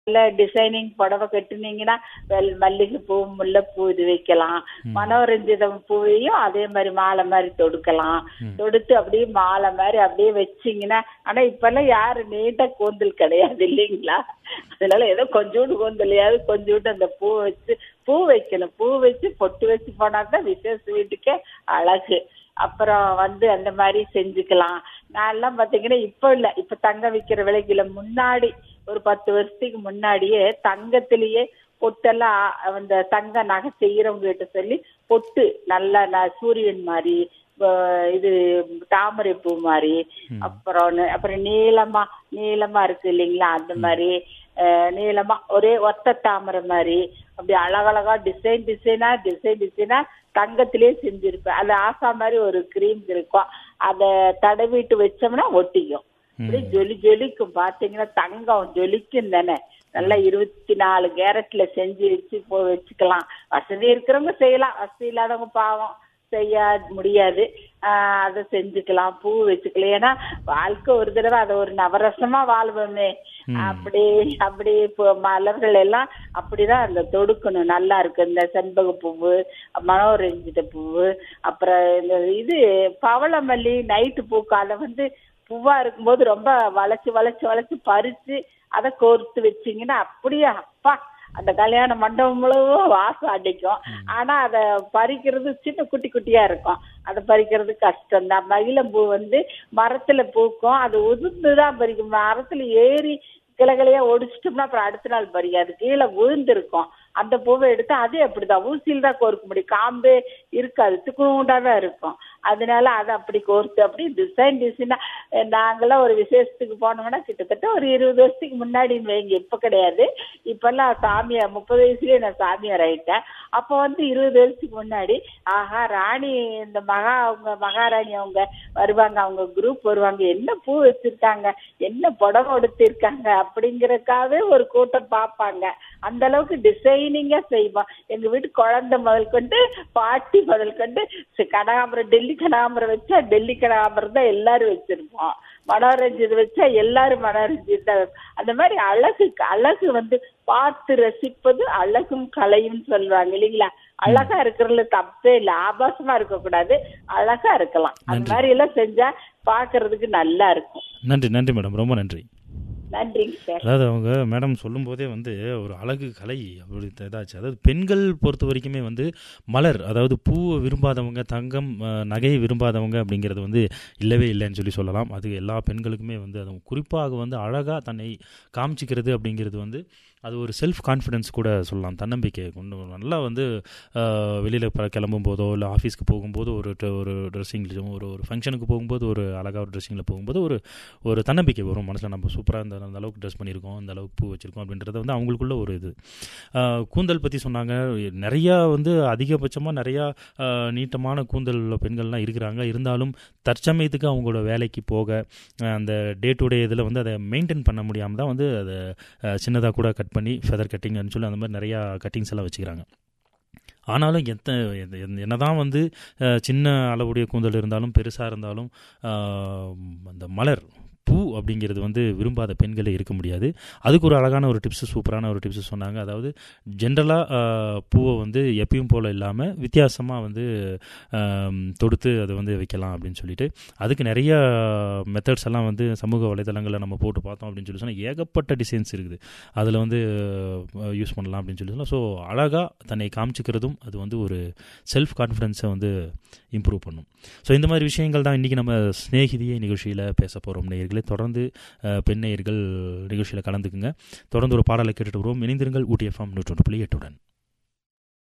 நல்ல டிசைனிங் புடவை கட்டுனீங்கன்னா வெள்- மல்லிகைப்பூ முல்லைப்பூ இது வைக்கலாம் மனோரஞ்சிதம் பூவையும் அதே மாதிரி மாலை மாதிரி தொடுக்கலாம் தொடுத்து அப்படியே மாலை மாதிரி அப்படியே வச்சீங்கன்னா ஆனா இப்பெல்லாம் யாரு நீட்ட கூந்தல் கிடையாது இல்லைங்களா அதனால ஏதோ கொஞ்சோண்டு கூந்தலையாவது கொஞ்சோண்டு அந்த பூ வச்சு பூ வைக்கணும் பூ வச்சு பொட்டு வச்சு போனா தான் விசேஷ வீட்டுக்கே அழகு அப்புறம் வந்து அந்த மாதிரி செஞ்சுக்கலாம் நான் எல்லாம் பாத்தீங்கன்னா இப்ப இல்ல இப்ப தங்க விக்கிற விலைக்கு இல்ல முன்னாடி ஒரு பத்து வருஷத்துக்கு முன்னாடியே தங்கத்திலேயே பொட்டெல்லாம் அந்த தங்க நகை செய்யறவங்க கிட்ட சொல்லி பொட்டு நல்லா ந- சூரியன் மாதிரி அஹ் இது தாமரை பூ மாதிரி அப்புறம் ந- அப்புறம் நீளமா நீளமா இருக்கு இல்லைங்களா அந்த மாதிரி அஹ் நீளமா ஒரே ஒத்த தாமரை மாதிரி அப்படி அழகழகா டிசைன் டிசைனா டிசைன் டிசைனா தங்கத்திலே செஞ்சிருப்பேன் அது ஆசா மாதிரி ஒரு கிரீம் இருக்கும் அதை தடவிட்டு வச்சோம்னா ஒட்டிக்கும் அப்படியே ஜொலி ஜொலிக்கும் பாத்தீங்கன்னா தங்கம் ஜொலிக்கும் தானே நல்லா இருபத்தி நாலு கேரட்ல செஞ்சு வச்சு போ வச்சுக்கலாம் வசதி இருக்கிறவங்க செய்யலாம் வசதி இல்லாதவங்க பாவம் செய்ய முடியாது ஆஹ் அதை செஞ்சுக்கலாம் பூ வச்சுக்கலாம் ஏன்னா வாழ்க்கை ஒரு தடவை அதை ஒரு நவரசமா வாழ்வோமே அப்படி அப்படி இப்போ மலர்கள் எல்லாம் அப்படிதான் அந்த தொடுக்கணும் நல்லா இருக்கு இந்த செண்பக பூவு மனோரஞ்சித பூவு அப்புறம் இந்த இது பவளமல்லி நைட்டு பூக்கு அதை வந்து பூவா இருக்கும்போது ரொம்ப வளைச்சு வளைச்சு வளைச்சு பறிச்சு அதை கோர்த்து வச்சீங்கன்னா அப்படியே அப்பா அந்த கல்யாண மண்டபம் முழுவதும் வாசம் அடிக்கும் ஆனா அத பறிக்கிறது சின்ன குட்டி குட்டியா இருக்கும் அதை பறிக்கிறது கஷ்டம் தான் மகிழம்பூ வந்து மரத்துல பூக்கும் அது உதிர்ந்துதான் பறிக்கும் மரத்துல ஏறி கிளைகளையா ஒடிச்சிட்டோம்னா அப்புறம் அடுத்த நாள் பறிக்காது கீழே விழுந்திருக்கும் அந்த பூவை எடுத்து அதே அப்படிதான் ஊசியில் தான் கோர்க்க முடியும் காம்பே இருக்காது துக்குண்டா தான் இருக்கும் அதனால அதை அப்படி கோர்த்து அப்படி டிசைன் டிசைனா நாங்கெல்லாம் ஒரு விசேஷத்துக்கு போனோம்னா கிட்டத்தட்ட ஒரு இருபது வருஷத்துக்கு முன்னாடி வைங்க இப்ப கிடையாது இப்பெல்லாம் சாமியார் முப்பது வயசுலயே நான் சாமியார் ஆயிட்டேன் அப்போ வந்து இருபது வருஷத்துக்கு முன்னாடி ஆஹா ராணி இந்த மகா அவங்க மகாராணி அவங்க வருவாங்க அவங்க குரூப் வருவாங்க என்ன பூ வச்சிருக்காங்க என்ன புடவை உடுத்திருக்காங்க அப்படிங்கறதுக்காகவே ஒரு கூட்டம் பார்ப்பாங்க அந்த அளவுக்கு டிசைனிங்கா செய்வோம் எங்க வீட்டு குழந்தை முதல் கொண்டு பாட்டி முதல் கொண்டு சி- கனகாம்பரம் டெல்லி கனகாம்பரம் வச்சா டெல்லி கனகாம்பரம் தான் எல்லாரும் வச்சிருப்போம் மனோரஞ்சித் வச்சா எல்லாரும் மனோரஞ்சித் தான் வைப்போம். அந்த மாதிரி அழகு அழகு வந்து பார்த்து ரசிப்பது அழகும் கலையும் சொல்லுவாங்க இல்லைங்களா அழகா இருக்கிறதுல தப்பே இல்ல ஆபாசமா இருக்க கூடாது அழகா இருக்கலாம் அந்த மாதிரி எல்லாம் செஞ்சா பாக்குறதுக்கு நல்லா இருக்கும் நன்றி நன்றி மேடம் ரொம்ப நன்றி நன்றிங்க சார் அதாவது அவங்க மேடம் சொல்லும்போதே வந்து ஒரு அழகு கலை அப்படி இதாச்சு அதாவது பெண்கள் பொறுத்த வரைக்குமே வந்து மலர் அதாவது பூவை விரும்பாதவங்க தங்கம் அஹ், நகையை விரும்பாதவங்க அப்படிங்கிறது வந்து இல்லவே இல்லைன்னு சொல்லி சொல்லலாம் அது எல்லா பெண்களுக்குமே வந்து அது குறிப்பாக வந்து அழகாக தன்னை காமிச்சிக்கிறது அப்படிங்கிறது வந்து அது ஒரு செல்ஃப் கான்ஃபிடென்ஸ் கூட சொல்லலாம் தன்னம்பிக்கை கொண்டு வரும். நல்லா வந்து வெளியில் கிளம்பும் போதோ இல்லை ஆஃபீஸ்க்கு போகும்போது ஒரு ட- ஒரு ட்ரெஸ்ஸிங்லையும் ஒரு ஒரு ஃபங்க்ஷனுக்கு போகும்போது ஒரு அழகாக ஒரு ட்ரெஸ்ஸிங்கில் போகும்போது ஒரு ஒரு தன்னம்பிக்கை வரும் மனசில் நம்ம சூப்பராக இந்த அந்த அளவுக்கு ட்ரெஸ் பண்ணியிருக்கோம் இந்த அளவுக்கு பூ வச்சிருக்கோம் அப்படின்றது வந்து அவங்களுக்குள்ள ஒரு இது ஆஹ் கூந்தல் பற்றி சொன்னாங்க நிறையா வந்து அதிகபட்சமாக நிறையா ஆஹ் நீட்டமான கூந்தல் உள்ள பெண்கள்லாம் இருக்கிறாங்க இருந்தாலும் தற்சமயத்துக்கு அவங்களோட வேலைக்கு போக ஆஹ் அந்த டே டு டே இதில் வந்து அதை மெயின்டைன் பண்ண முடியாமல் தான் வந்து அதை சின்னதாக கூட கட் பண்ணி ஃபெதர் கட்டிங்னு சொல்லி அந்த மாதிரி நிறையா கட்டிங்ஸ் எல்லாம் வச்சுக்கிறாங்க ஆனாலும் எத்த எந்த- எந்த- என்னதான் வந்து அஹ், சின்ன அளவுடைய கூந்தல் இருந்தாலும் பெருசாக இருந்தாலும் ஆஹ், அந்த மலர் பூ அப்படிங்கிறது வந்து விரும்பாத பெண்களே இருக்க முடியாது அதுக்கு ஒரு அழகான ஒரு டிப்ஸ் சூப்பரான ஒரு டிப்ஸ் சொன்னாங்க அதாவது ஜென்ரலாக பூவை வந்து எப்பயும் போல் இல்லாமல் வித்தியாசமாக வந்து ஆம், தொடுத்து அதை வந்து வைக்கலாம் அப்படின்னு சொல்லிட்டு அதுக்கு நிறைய மெத்தட்ஸ் எல்லாம் வந்து சமூக வலைதளங்களில் நம்ம போட்டு பார்த்தோம் அப்படின்னு சொல்லி சொன்னால் ஏகப்பட்ட டிசைன்ஸ் இருக்குது அதில் வந்து யூஸ் பண்ணலாம் அப்படின்னு சொல்லி சொன்னால் ஸோ அழகாக தன்னை காமிச்சிக்கிறதும் அது வந்து ஒரு செல்ஃப் கான்ஃபிடென்ஸை வந்து இம்ப்ரூவ் பண்ணும் ஸோ இந்த மாதிரி விஷயங்கள் தான் இன்றைக்கி நம்ம ஸ்நேகிதியை நிகழ்ச்சியில் பேச போகிறோம் நேயர்களே தொடர்ந்து அஹ், பெண் நேயர்கள் நிகழ்ச்சியில் கலந்துக்குங்க தொடர்ந்து ஒரு பாடலை கேட்டுட்டு வருவோம் இணைந்திருங்கள் ஊட்டி எஃப்எம் நூற்றொன்று புள்ளி எட்டுடன்